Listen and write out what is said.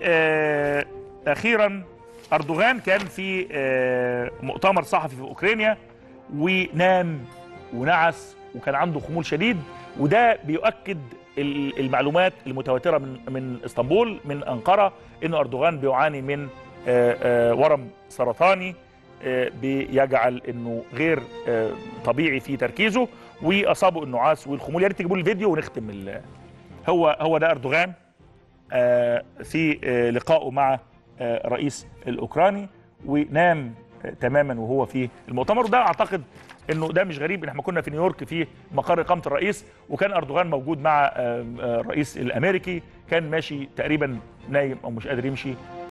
واخيرا اردوغان كان في آه، مؤتمر صحفي في اوكرانيا ونام ونعس وكان عنده خمول شديد وده بيؤكد ال- المعلومات المتواتره من من اسطنبول من انقره ان اردوغان بيعاني من آه، آه، ورم سرطاني آه، بيجعل انه غير آه، طبيعي في تركيزه واصابه النعاس والخمول يا ريت تجيبوا لي الفيديو ونختم ال- هو هو ده اردوغان آه، في آه، لقائه مع آه، رئيس الاوكراني ونام آه، تماما وهو في المؤتمر ده اعتقد انه ده مش غريب ان احنا كنا في نيويورك في مقر اقامه الرئيس وكان اردوغان موجود مع آه، آه، الرئيس الامريكي كان ماشي تقريبا نايم او مش قادر يمشي